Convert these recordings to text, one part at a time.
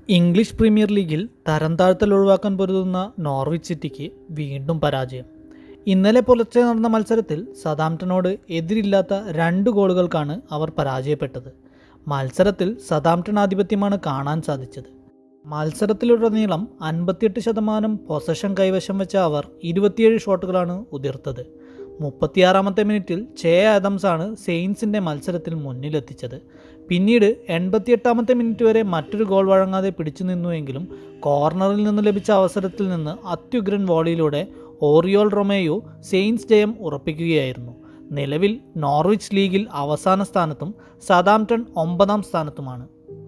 English premier ലീഗിൽ തരം താഴ്ത്തൽ ഒഴിവാക്കാൻ പൊരുതുന്ന നോർവിച്ച് സിറ്റിക്ക് വീണ്ടും പരാജയം ഇന്നലെ പുലർച്ചെ നടന്ന മത്സരത്തിൽ സതാംപ്ടനോട് എതിരില്ലാത്ത രണ്ട് ഗോളുകൾക്കാണ് അവർ പരാജയപ്പെട്ടത് മത്സരത്തിൽ സതാംപ്ടൺ ആധിപത്യമാണ് കാണാൻ സാധിച്ചത് മത്സരത്തിലുടനീളം അൻപത്തിയെട്ട് ശതമാനം പൊസഷൻ കൈവശം വെച്ച അവർ ഇരുപത്തിയേഴ് ഷോട്ടുകളാണ് ഉതിർത്തത് മുപ്പത്തിയാറാമത്തെ മിനിറ്റിൽ ചേ ആദംസ് ആണ് സെയിൻസിൻ്റെ മത്സരത്തിൽ മുന്നിലെത്തിച്ചത് പിന്നീട് എൺപത്തിയെട്ടാമത്തെ മിനിറ്റ് വരെ മറ്റൊരു ഗോൾ വഴങ്ങാതെ പിടിച്ചു നിന്നുവെങ്കിലും കോർണറിൽ നിന്ന് ലഭിച്ച അവസരത്തിൽ നിന്ന് അത്യുഗ്രൻ വോളിയിലൂടെ ഓറിയോൾ റൊമേയോ സെയിൻസ് ജയം ഉറപ്പിക്കുകയായിരുന്നു നിലവിൽ നോർവിച്ച് ലീഗിൽ അവസാന സ്ഥാനത്തും സതാംപ്ടൺ ഒമ്പതാം സ്ഥാനത്തുമാണ്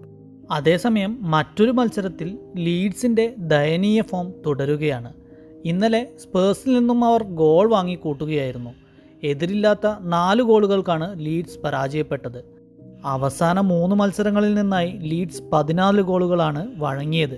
അതേസമയം മറ്റൊരു മത്സരത്തിൽ ലീഡ്സിൻ്റെ ദയനീയ ഫോം തുടരുകയാണ് ഇന്നലെ സ്പേഴ്സിൽ നിന്നും അവർ ഗോൾ വാങ്ങി കൂട്ടുകയായിരുന്നു എതിരില്ലാത്ത നാല് ഗോളുകൾക്കാണ് ലീഡ്സ് പരാജയപ്പെട്ടത് അവസാന മൂന്ന് മത്സരങ്ങളിൽ നിന്നായി ലീഡ്സ് പതിനാല് ഗോളുകളാണ് വഴങ്ങിയത്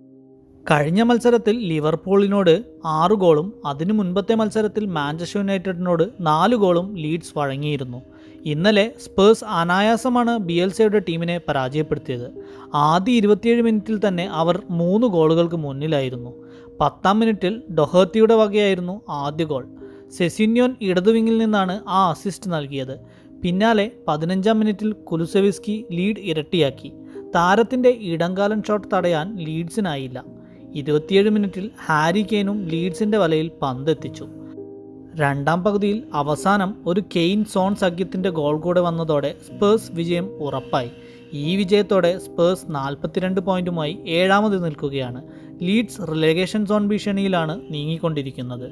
കഴിഞ്ഞ മത്സരത്തിൽ ലിവർപൂളിനോട് ആറ് ഗോളും അതിനു മുൻപത്തെ മത്സരത്തിൽ മാഞ്ചസ്റ്റർ യുണൈറ്റഡിനോട് നാല് ഗോളും ലീഡ്സ് വഴങ്ങിയിരുന്നു ഇന്നലെ സ്പേഴ്സ് അനായാസമാണ് ബി എൽ സിയുടെ ടീമിനെ പരാജയപ്പെടുത്തിയത് ആദ്യ ഇരുപത്തിയേഴ് മിനിറ്റിൽ തന്നെ അവർ മൂന്ന് ഗോളുകൾക്ക് മുന്നിലായിരുന്നു പത്താം മിനിറ്റിൽ ഡൊഹേത്തിയുടെ വകയായിരുന്നു ആദ്യ ഗോൾ സെസിന്യോൻ ഇടതുവിങ്ങിൽ നിന്നാണ് ആ അസിസ്റ്റ് നൽകിയത് പിന്നാലെ പതിനഞ്ചാം മിനിറ്റിൽ കുലുസെവിസ്കി ലീഡ് ഇരട്ടിയാക്കി താരത്തിൻ്റെ ഇടംകാലൻ ഷോട്ട് തടയാൻ ലീഡ്സിനായില്ല ഇരുപത്തിയേഴ് മിനിറ്റിൽ ഹാരി കെയ്നും ലീഡ്സിൻ്റെ വലയിൽ പന്തെത്തിച്ചു രണ്ടാം പകുതിയിൽ അവസാനം ഒരു കെയ്ൻ സോൺ സഖ്യത്തിൻ്റെ ഗോൾ കൂടെ വന്നതോടെ സ്പേഴ്സ് വിജയം ഉറപ്പായി ഈ വിജയത്തോടെ സ്പേഴ്സ് നാൽപ്പത്തിരണ്ട് പോയിന്റുമായി ഏഴാമത് നിൽക്കുകയാണ് ലീഡ്സ് റിലേഗേഷൻ സോൺ ഭീഷണിയിലാണ് നീങ്ങിക്കൊണ്ടിരിക്കുന്നത്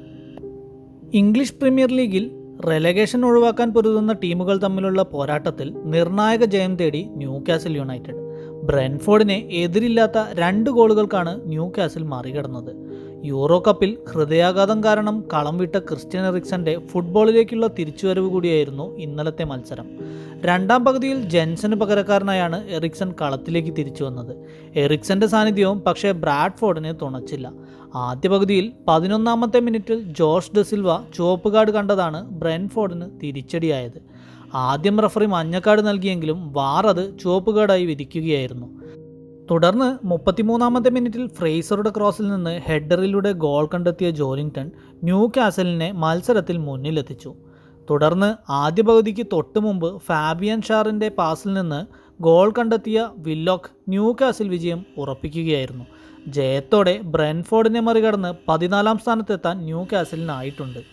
ഇംഗ്ലീഷ് പ്രീമിയർ ലീഗിൽ റെലഗേഷൻ ഒഴിവാക്കാൻ പൊരുതുന്ന ടീമുകൾ തമ്മിലുള്ള പോരാട്ടത്തിൽ നിർണായക ജയം തേടി ന്യൂ കാസിൽ യുണൈറ്റഡ് ബ്രെൻഫോർഡിനെ എതിരില്ലാത്ത രണ്ട് ഗോളുകൾക്കാണ് ന്യൂ കാസിൽ മറികടന്നത് യൂറോ കപ്പിൽ ഹൃദയാഘാതം കാരണം കളം വിട്ട ക്രിസ്ത്യൻ എറിക്സന്റെ ഫുട്ബോളിലേക്കുള്ള തിരിച്ചുവരവ് കൂടിയായിരുന്നു ഇന്നലത്തെ മത്സരം രണ്ടാം പകുതിയിൽ ജെൻസന് പകരക്കാരനായാണ് എറിക്സൺ കളത്തിലേക്ക് തിരിച്ചു വന്നത് എറിക്സന്റെ സാന്നിധ്യവും പക്ഷേ ബ്രാഡ്ഫോർഡിനെ തുണച്ചില്ല ആദ്യ പകുതിയിൽ പതിനൊന്നാമത്തെ മിനിറ്റിൽ ജോർജ് ഡെസിൽവ ചുവപ്പ് കാർഡ് കണ്ടതാണ് ബ്രെൻഫോർഡിന് തിരിച്ചടിയായത് ആദ്യം റഫറി മഞ്ഞക്കാർഡ് നൽകിയെങ്കിലും വാർ അത് ചുവപ്പ് കാർഡായി വിധിക്കുകയായിരുന്നു തുടർന്ന് മുപ്പത്തിമൂന്നാമത്തെ മിനിറ്റിൽ ഫ്രേസറുടെ ക്രോസിൽ നിന്ന് ഹെഡറിലൂടെ ഗോൾ കണ്ടെത്തിയ ജോലിംഗ്ടൺ ന്യൂ കാസലിനെ മത്സരത്തിൽ മുന്നിലെത്തിച്ചു തുടർന്ന് ആദ്യ പകുതിക്ക് തൊട്ടു മുമ്പ് ഫാബിയൻ ഷാറിൻ്റെ പാസിൽ നിന്ന് ഗോൾ കണ്ടെത്തിയ വില്ലോക്ക് ന്യൂ കാസിൽ വിജയം ഉറപ്പിക്കുകയായിരുന്നു ജയത്തോടെ ബ്രെൻഫോർഡിനെ മറികടന്ന് പതിനാലാം സ്ഥാനത്തെത്താൻ ന്യൂ കാസലിനായിട്ടുണ്ട്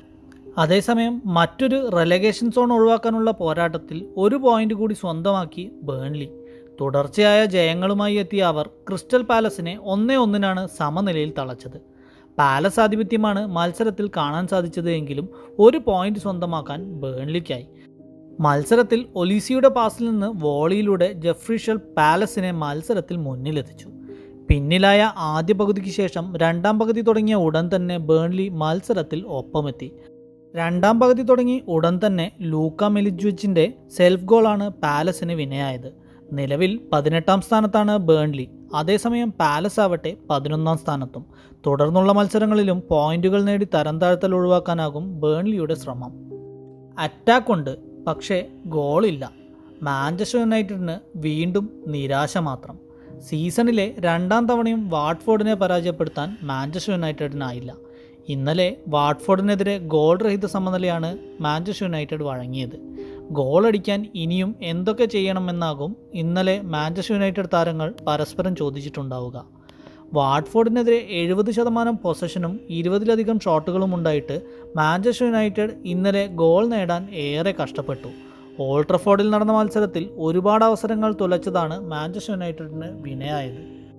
അതേസമയം മറ്റൊരു റെലഗേഷൻ സോൺ ഒഴിവാക്കാനുള്ള പോരാട്ടത്തിൽ ഒരു പോയിന്റ് കൂടി സ്വന്തമാക്കി ബേൺലി തുടർച്ചയായ ജയങ്ങളുമായി എത്തിയ അവർ ക്രിസ്റ്റൽ പാലസിനെ ഒന്നേ ഒന്നിനാണ് സമനിലയിൽ തളച്ചത് പാലസ് ആധിപത്യമാണ് മത്സരത്തിൽ കാണാൻ സാധിച്ചത് എങ്കിലും ഒരു പോയിന്റ് സ്വന്തമാക്കാൻ ബേൺലിക്കായി മത്സരത്തിൽ ഒലീസിയുടെ പാസിൽ നിന്ന് വോളിയിലൂടെ ജെഫ്രിഷൽ പാലസിനെ മത്സരത്തിൽ മുന്നിലെത്തിച്ചു പിന്നിലായ ആദ്യ പകുതിക്ക് ശേഷം രണ്ടാം പകുതി തുടങ്ങിയ ഉടൻ തന്നെ ബേൺലി മത്സരത്തിൽ ഒപ്പമെത്തി രണ്ടാം പകുതി തുടങ്ങി ഉടൻ തന്നെ ലൂക്ക മെലിജുവിച്ചിൻ്റെ സെൽഫ് ഗോളാണ് പാലസിന് വിനയായത് നിലവിൽ പതിനെട്ടാം സ്ഥാനത്താണ് ബേൺലി അതേസമയം പാലസ് ആവട്ടെ പതിനൊന്നാം സ്ഥാനത്തും തുടർന്നുള്ള മത്സരങ്ങളിലും പോയിന്റുകൾ നേടി തരം താഴ്ത്തൽ ഒഴിവാക്കാനാകും ബേൺലിയുടെ ശ്രമം അറ്റാക്കുണ്ട് പക്ഷേ ഗോളില്ല മാഞ്ചസ്റ്റർ യുണൈറ്റഡിന് വീണ്ടും നിരാശ മാത്രം സീസണിലെ രണ്ടാം തവണയും വാട്ട്ഫോർഡിനെ പരാജയപ്പെടുത്താൻ മാഞ്ചസ്റ്റർ യുണൈറ്റഡിനായില്ല ഇന്നലെ വാട്ട്ഫോർഡിനെതിരെ ഗോൾ രഹിത സമനിലയാണ് മാഞ്ചസ്റ്റർ യുണൈറ്റഡ് വഴങ്ങിയത് ഗോൾ അടിക്കാൻ ഇനിയും എന്തൊക്കെ ചെയ്യണമെന്നാകും ഇന്നലെ മാഞ്ചസ്റ്റർ യുണൈറ്റഡ് താരങ്ങൾ പരസ്പരം ചോദിച്ചിട്ടുണ്ടാവുക വാട്ട്ഫോർഡിനെതിരെ എഴുപത് ശതമാനം പൊസഷനും ഇരുപതിലധികം ഷോട്ടുകളും ഉണ്ടായിട്ട് മാഞ്ചസ്റ്റർ യുണൈറ്റഡ് ഇന്നലെ ഗോൾ നേടാൻ ഏറെ കഷ്ടപ്പെട്ടു ഓൾട്രഫോർഡിൽ നടന്ന മത്സരത്തിൽ ഒരുപാട് അവസരങ്ങൾ തുലച്ചതാണ് മാഞ്ചസ്റ്റർ യുണൈറ്റഡിന് വിനയായത്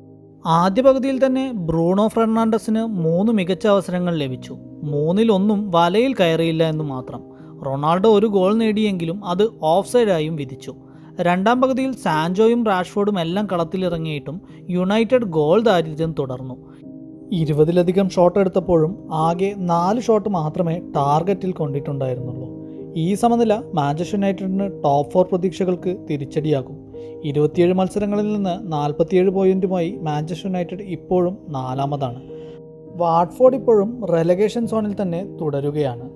ആദ്യ പകുതിയിൽ തന്നെ ബ്രൂണോ ഫെർണാണ്ടസിന് മൂന്ന് മികച്ച അവസരങ്ങൾ ലഭിച്ചു മൂന്നിലൊന്നും വലയിൽ കയറിയില്ല എന്ന് മാത്രം റൊണാൾഡോ ഒരു ഗോൾ നേടിയെങ്കിലും അത് ഓഫ് സൈഡായും വിധിച്ചു രണ്ടാം പകുതിയിൽ സാൻജോയും റാഷ്ഫോർഡും എല്ലാം കളത്തിലിറങ്ങിയിട്ടും യുണൈറ്റഡ് ഗോൾ ദാരിദ്ര്യം തുടർന്നു ഇരുപതിലധികം ഷോട്ട് എടുത്തപ്പോഴും ആകെ നാല് ഷോട്ട് മാത്രമേ ടാർഗറ്റിൽ കൊണ്ടിട്ടുണ്ടായിരുന്നുള്ളൂ ഈ സമനില മാഞ്ചസ്റ്റർ യുണൈറ്റഡിന് ടോപ്പ് ഫോർ പ്രതീക്ഷകൾക്ക് തിരിച്ചടിയാകും ഇരുപത്തിയേഴ് മത്സരങ്ങളിൽ നിന്ന് നാൽപ്പത്തിയേഴ് പോയിന്റുമായി മാഞ്ചസ്റ്റർ യുണൈറ്റഡ് ഇപ്പോഴും നാലാമതാണ് വാട്ട്ഫോർഡ് ഇപ്പോഴും റെലഗേഷൻ സോണിൽ തന്നെ തുടരുകയാണ്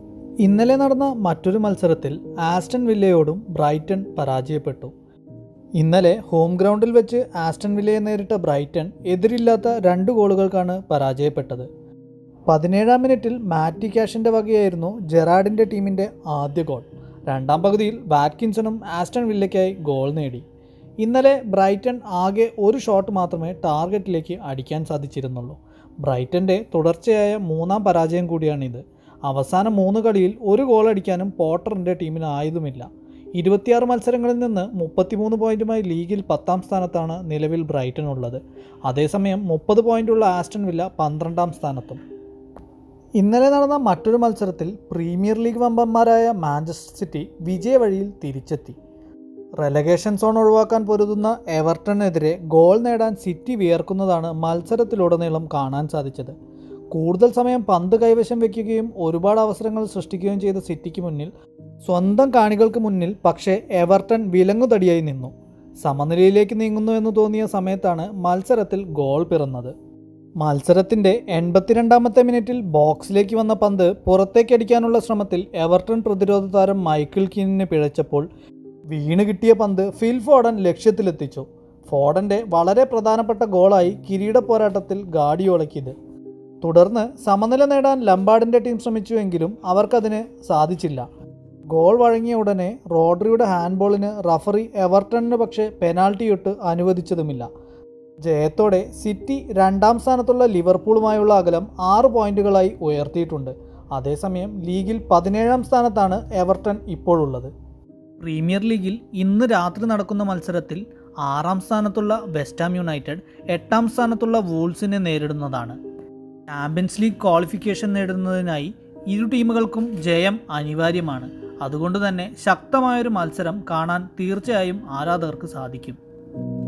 ഇന്നലെ നടന്ന മറ്റൊരു മത്സരത്തിൽ ആസ്റ്റൺ വില്ലയോടും ബ്രൈറ്റൺ പരാജയപ്പെട്ടു ഇന്നലെ ഹോം ഗ്രൗണ്ടിൽ വെച്ച് ആസ്റ്റൺ വില്ലയെ നേരിട്ട ബ്രൈറ്റൺ എതിരില്ലാത്ത രണ്ട് ഗോളുകൾക്കാണ് പരാജയപ്പെട്ടത് പതിനേഴാം മിനിറ്റിൽ മാറ്റി ക്യാഷിൻ്റെ വകയായിരുന്നു ജെറാഡിൻ്റെ ടീമിൻ്റെ ആദ്യ ഗോൾ രണ്ടാം പകുതിയിൽ വാറ്റ്കിൻസണും ആസ്റ്റൺ വില്ലയ്ക്കായി ഗോൾ നേടി ഇന്നലെ ബ്രൈറ്റൺ ആകെ ഒരു ഷോട്ട് മാത്രമേ ടാർഗറ്റിലേക്ക് അടിക്കാൻ സാധിച്ചിരുന്നുള്ളൂ ബ്രൈറ്റൻ്റെ തുടർച്ചയായ മൂന്നാം പരാജയം കൂടിയാണിത് അവസാന മൂന്ന് കളിയിൽ ഒരു ഗോൾ അടിക്കാനും പോട്ടറിൻ്റെ ടീമിന് ആയതുമില്ല ഇരുപത്തിയാറ് മത്സരങ്ങളിൽ നിന്ന് മുപ്പത്തിമൂന്ന് പോയിന്റുമായി ലീഗിൽ പത്താം സ്ഥാനത്താണ് നിലവിൽ ബ്രൈറ്റൺ ഉള്ളത് അതേസമയം മുപ്പത് പോയിന്റുള്ള ആസ്റ്റൺ വില്ല പന്ത്രണ്ടാം സ്ഥാനത്തും ഇന്നലെ നടന്ന മറ്റൊരു മത്സരത്തിൽ പ്രീമിയർ ലീഗ് വമ്പന്മാരായ മാഞ്ചസ്റ്റർ സിറ്റി വിജയ വഴിയിൽ തിരിച്ചെത്തി റെലഗേഷൻ സോൺ ഒഴിവാക്കാൻ പൊരുതുന്ന എവർട്ടണെതിരെ ഗോൾ നേടാൻ സിറ്റി വിയർക്കുന്നതാണ് മത്സരത്തിലുടനീളം കാണാൻ സാധിച്ചത് കൂടുതൽ സമയം പന്ത് കൈവശം വയ്ക്കുകയും ഒരുപാട് അവസരങ്ങൾ സൃഷ്ടിക്കുകയും ചെയ്ത സിറ്റിക്ക് മുന്നിൽ സ്വന്തം കാണികൾക്ക് മുന്നിൽ പക്ഷേ എവർട്ടൺ വിലങ്ങുതടിയായി നിന്നു സമനിലയിലേക്ക് നീങ്ങുന്നു എന്ന് തോന്നിയ സമയത്താണ് മത്സരത്തിൽ ഗോൾ പിറന്നത് മത്സരത്തിന്റെ എൺപത്തിരണ്ടാമത്തെ മിനിറ്റിൽ ബോക്സിലേക്ക് വന്ന പന്ത് പുറത്തേക്കടിക്കാനുള്ള ശ്രമത്തിൽ എവർട്ടൺ പ്രതിരോധ താരം മൈക്കിൾ കീനിനെ പിഴച്ചപ്പോൾ വീണ് കിട്ടിയ പന്ത് ഫിൽ ഫോഡൻ ലക്ഷ്യത്തിലെത്തിച്ചു ഫോഡന്റെ വളരെ പ്രധാനപ്പെട്ട ഗോളായി കിരീട പോരാട്ടത്തിൽ ഗാഡിയോളയ്ക്കിത് തുടർന്ന് സമനില നേടാൻ ലംബാർഡിന്റെ ടീം ശ്രമിച്ചുവെങ്കിലും അവർക്കതിന് സാധിച്ചില്ല ഗോൾ വഴങ്ങിയ ഉടനെ റോഡ്രിയുടെ ഹാൻഡ്ബോളിന് റഫറി എവർട്ടണിന് പക്ഷേ പെനാൽറ്റിയൊട്ട് അനുവദിച്ചതുമില്ല ജയത്തോടെ സിറ്റി രണ്ടാം സ്ഥാനത്തുള്ള ലിവർപൂളുമായുള്ള അകലം ആറ് പോയിന്റുകളായി ഉയർത്തിയിട്ടുണ്ട് അതേസമയം ലീഗിൽ പതിനേഴാം സ്ഥാനത്താണ് എവർട്ടൺ ഇപ്പോഴുള്ളത് പ്രീമിയർ ലീഗിൽ ഇന്ന് രാത്രി നടക്കുന്ന മത്സരത്തിൽ ആറാം സ്ഥാനത്തുള്ള വെസ്റ്റാം യുണൈറ്റഡ് എട്ടാം സ്ഥാനത്തുള്ള വൂൾസിനെ നേരിടുന്നതാണ് ചാമ്പ്യൻസ് ലീഗ് ക്വാളിഫിക്കേഷൻ നേടുന്നതിനായി ഇരു ടീമുകൾക്കും ജയം അനിവാര്യമാണ് അതുകൊണ്ട് തന്നെ ശക്തമായൊരു മത്സരം കാണാൻ തീർച്ചയായും ആരാധകർക്ക് സാധിക്കും